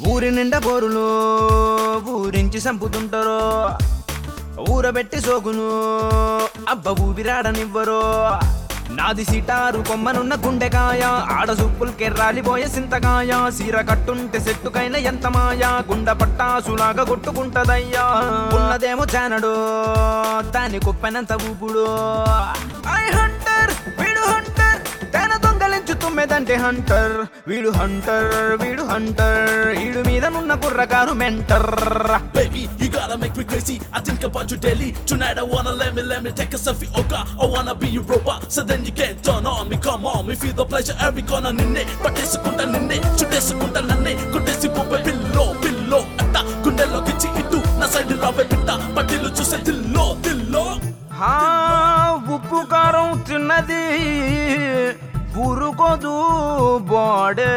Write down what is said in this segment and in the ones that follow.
ఊరి నిండా బోరులు ఊరించి సంపుతుంటారో ఊరబెట్టి సోకును అబ్బ ఊపిరాడనివ్వరో నాది సిటారు కొమ్మనున్న గుండెకాయ ఆడ సుప్పులు కెర్రాలిపోయే సింతకాయ సీర కట్టుంటే సెట్టుకైన ఎంత మాయా గుండ పట్టాసులాగా కొట్టుకుంటదయ్యా ఉన్నదేమో చానడు దాని కుప్పెనంత ఊపుడు ఐ హంటర్ వీడు హంటర్ తన దొంగలించు తుమ్మెదంటే హంటర్ వీడు హంటర్ వీడు హంటర్ ఈడు మీద నున్న కుర్రకారు mentor Baby, you gotta make me crazy. I think about you daily. Tonight I wanna let me, let me take a selfie. Oh God, I wanna be your robot. So then you can't turn on me. Come on, me feel the pleasure every corner నిన్నే పట్టేసుకుంటా నిన్నే చుట్టేసుకుంటా నన్నే కొట్టేసి పోపే pillow pillow అట్ట గుండెలోకి ఇటు నా side రావే పిట్ట పట్టిలు చూసే దిల్లో దిల్లో హా ఉప్పు కారం తిన్నది ఊరుకోదు బాడే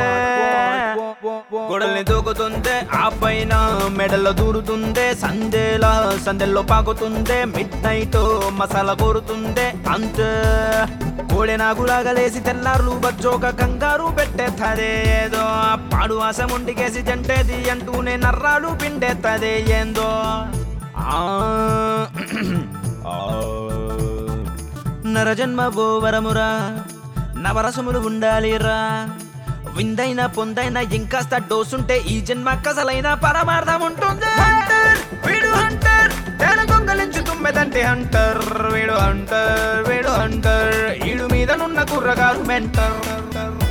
గొడల్ని దూకుతుందే ఆ పైన మెడల్లో దూరుతుందే సందేలా సందెల్లో పాకుతుందే మిడ్ నైట్ మసాలా కోరుతుందే అంతే కోడె నాగులాగా లేసి తెల్లారులు బచ్చోక కంగారు పెట్టేత్తదే ఏదో పాడు ఆశ ముండికేసి జంటేది అంటూనే నర్రాలు పిండేత్తదే ఏందో ఆ నరజన్మ వరమురా నవరసములు ఉండాలిరా విందైన పొందైన ఇంకాస్త డోసుంటే ఈ జన్మ కసలైన పరమార్థం ఉంటుంది హంటర్ వీడు హంటర్ తేన దొంగలించు తుమ్మెదంటే హంటర్ వీడు హంటర్ వీడు హంటర్ ఈడు మీద నున్న కుర్రగారు మెంటర్